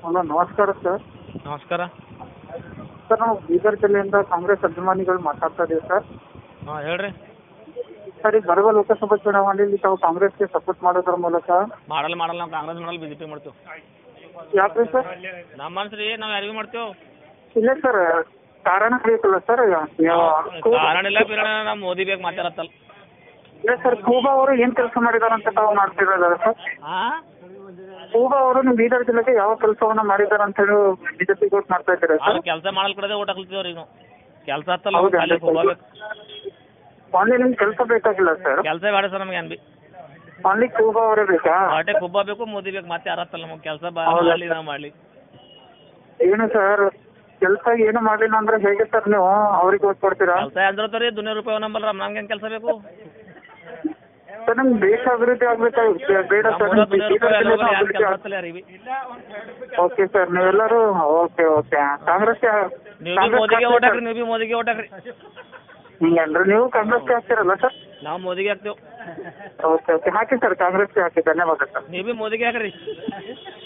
Hello ನಮಸ್ಕಾರ sir ನಮಸ್ಕಾರ sir ನಾವು ಬೀದರ್ ಜಿಲ್ಲೆಯಿಂದ ಕಾಂಗ್ರೆಸ್ ಅಭಿಮಾನಿಗಳು ಮಾತಾಡ್ತಾ ಇದ್ದೀವಿ ಸರ್ ಹಾಂ ಹೇಳ್ರಿ ಸರ್ ಈಗ ಬರುವ ಲೋಕಸಭಾ ಚುನಾವಣೆಯಲ್ಲಿ ತಾವು ಕಾಂಗ್ರೆಸ್ಗೆ ಸಪೋರ್ಟ್ ಮಾಡೋದ್ರ ಮೂಲಕ ಮಾಡಲ್ಲ ಮಾಡಲ್ಲ ನಾವು ಕಾಂಗ್ರೆಸ್ ಮಾಡಲ್ಲ ಬಿ ಜೆ ಪಿ ಮಾಡ್ತೀವಿ ಯಾಕ್ರಿ ಸರ್ ನಮ್ಮ ಮನ್ಸ್ರಿ ನಾವು ಯಾರಿಗೂ ಮಾಡ್ತೇವೆ ಇಲ್ಲ ಸರ್ ಕಾರಣ ಬೇಕಲ್ಲ ಸರ್ ಕಾರಣ ಇಲ್ಲ ಪಿರಣ ನಾವು ಮೋದಿ ಬೇಕು ಮಾತಾಡತ್ತಲ್ಲ ಇಲ್ಲ ಸರ್ ಕೂಬಾ ಅವರು ಏನ್ ಕೆಲಸ ಮಾಡಿದಾರಂತ ತಾವು ಮಾಡ್ತಿರೋದಲ್ಲ ಸರ್ ಹಾಂ ಕೂಬಾ ಅವರು ನಿಮ್ಮ ಬೀದರ್ ಜಿಲ್ಲೆಗೆ ಯಾವ ಕೆಲಸವನ್ನ ಮಾಡಿದಾರ ಅಂತ ಹೇಳಿ ಬಿಜೆಪಿ ಓಟ್ ಮಾಡ್ತಾ ಇದ್ದೀರಾ ಅವ್ರು ಸರ್ ಕೆಲಸ ಮಾಡಲ್ ಕಡೆ ಓಟ್ ಹಾಕ್ಲತ್ತೀವ್ರಿ ನಾವು ಕೆಲಸ ಹತ್ತಲ್ಲ ಹೌದಾ? ಅಲ್ಲಿ ಹೋಗ್ಬೇಕು ಓನ್ಲಿ ನಿಮ್ಗೆ ಕೆಲಸ ಬೇಕಾಗಿಲ್ಲ ಸರ್ ಕೆಲಸ ಬೇಡ ಸರ್ ನಮ್ಗೆ ಏನ್ ಬಿ ಓನ್ಲಿ ಕೂಬಾ ಅವರೇ ಬೇಕಾ ಹೊಟ್ಟೆ ಕುಬ್ಬ ಬೇಕು ಮೋದಿ ಬೇಕು ಮತ್ತೆ ಯಾರತ್ತಲ್ಲ ನಮಗೆ ಕೆಲಸ ಹೌದಾ? ಮಾಡಲಿ ನಾವು ಮಾಡಲಿ ಏನು ಸರ್ ಕೆಲಸ ಏನು ಮಾಡಲಿಲ್ಲ ಅಂದ್ರೆ ಹೇಗೆ ಸರ್ ನೀವು ಅವ್ರಿಗೆ ಓಟ್ ಕೊಡ್ತೀರಾ ಕೆಲಸ ಅಂದ್ರತ್ತರಿ ದುನಿಯಾ ರೂಪಾಯಿ ನಂಬಲ್ಲ ನಮ್ಗೆ ಹೆಂಗೆ ಕೆಲಸ ಬೇಕು ಸರ್ ನಮ್ಗೆ ದೇಶ ಅಭಿವೃದ್ಧಿ ಆಗ್ಬೇಕಾಗುತ್ತೆ ಬೇಡ ಸರ್ ನಮ್ಮೂರ ದುನಿಯಾ ರೂಪಾಯಿ ಎಲ್ಲ ಯಾರು ಅಭಿವೃದ್ಧಿ ಕೆಲಸ ಆಗ್- ಹತ್ತಲ್ಲ ಯಾರಿಗೆ ಓಕೆ ಸರ್ ನೀವೆಲ್ಲರೂ ಓಕೆ ಓಕೆ ಕಾಂಗ್ರೆಸ್ ನೀವು ಬಿ ಮೋದಿಗೆ ಓಟ್ ಹಾಕ್ರಿ ನೀವು ಬಿ ಮೋದಿಗೆ ಓಟ್ ಹಾಕ್ರಿ ಹಿಂಗಂದ್ರೆ ನೀವು ಕಾಂಗ್ರೆಸ್ಗೆ ಹಾಕ್ತಿರಲ್ಲ ಸರ್ ನಾವು ಮೋದಿಗೆ ಹಾಕ್ತೇವೆ ಓಕೆ ಓಕೆ ಹಾಕಿ ಸರ್ ಕಾಂಗ್ರೆಸ್ಗೆ ಹಾಕಿ ಧನ್ಯವಾದ ಸರ್ ನೀವು ಬಿ ಮೋದಿಗೆ ಹಾಕ್ರಿ